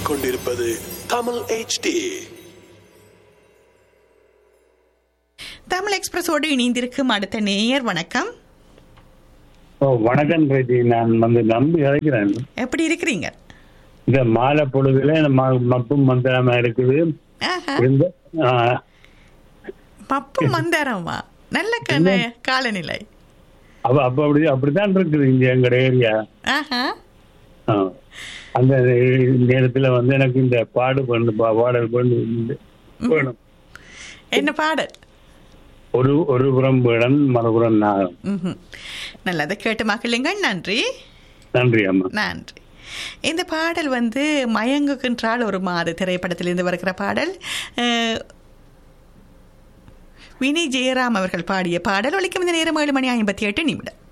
கேட்டுக்கொண்டிருப்பது தமிழ் HD தமிழ் எக்ஸ்பிரஸோடு இணைந்திருக்கும் அடுத்த நேயர் வணக்கம் ஓ வணக்கம் பிரதி நான் வந்து நம்பி அழைக்கிறேன் எப்படி இருக்கிறீங்க இந்த மாலை பொழுதுல ம- மப்பும் மந்திரமா இருக்குது ஆஹா, இந்த ஆ, பப்பு மந்தாரமா நல்ல கண்ண காலநிலை அப்ப அப்ப அப்படி அப்படித்தான் இருக்குது இங்க எங்கட ஏரியா ஆஹா ஆ. அந்த நேரத்துல வந்து எனக்கு இந்த பாடு பண்ணு பா- பாடல் பண்ணு வேணும் என்ன பாடல் ஒரு ஒரு புறம் வேடன் மறுபுறம் நாகம் ம்ஹும். நல்லதை கேட்டு மகிழுங்கள் நன்றி நன்றி அம்மா நன்றி இந்த பாடல் வந்து மயங்குகின்றால் ஒரு மாறு திரைப்படத்திலிருந்து வருகிற பாடல் அஹ், வினி ஜெயராம் அவர்கள் பாடிய பாடல் ஒலிக்கும் இந்த நேரம் ஏழு மணி ஐம்பத்தி எட்டு நிமிடம்